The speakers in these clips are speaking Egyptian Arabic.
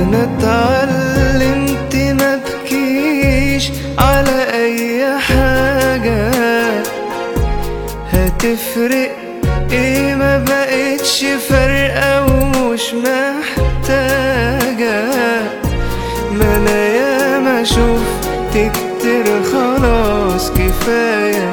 انا اتعلمت مبكيش على اي حاجة هتفرق ايه ما بقتش فارقة ومش محتاجة ما انا ياما شفت كتير خلاص كفاية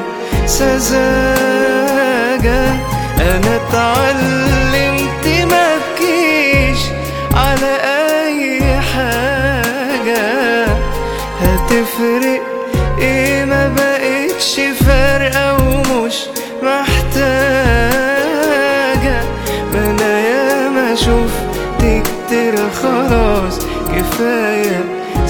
سذاجة انا اتعلمت مبكيش على اي حاجة هتفرق ايه ما بقتش فارقة ومش محتاجة ما انا ياما شفت كتير خلاص كفاية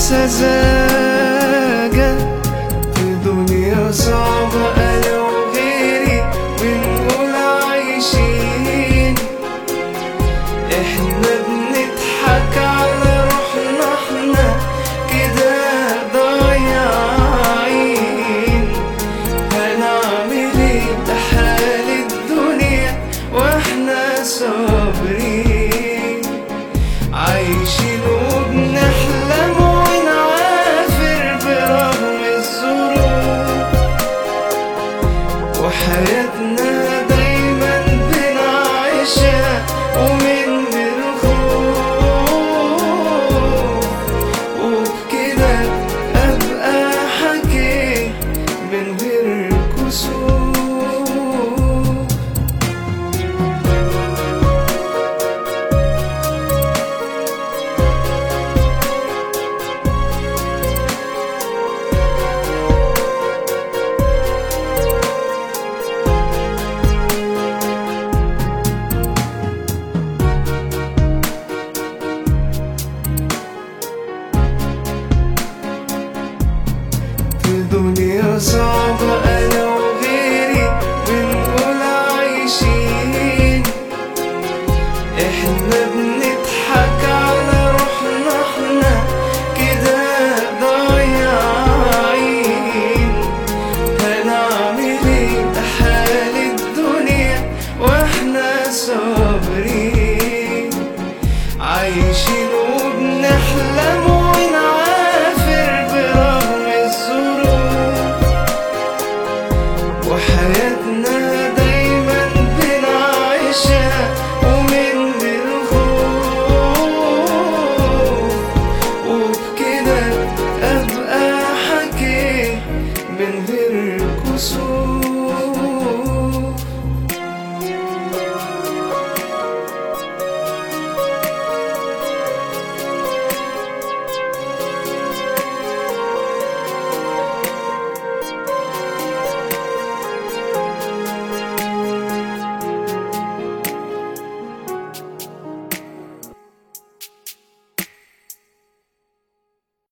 سذاجة الدنيا صعبة انا وغيري بنقول عايشين احنا بنضحك على روحنا احنا كده ضايعين هنعمل ايه بحال الدنيا واحنا صابرين عايشين وبنحلم ونعافر برغم الظروف وحياتنا دايما بنعيشها ومن غير خوف وبكده ابقى حكيت من غير كسوف في دنيا صعبة أنا وغيري بنقول عايشين إحنا بنضحك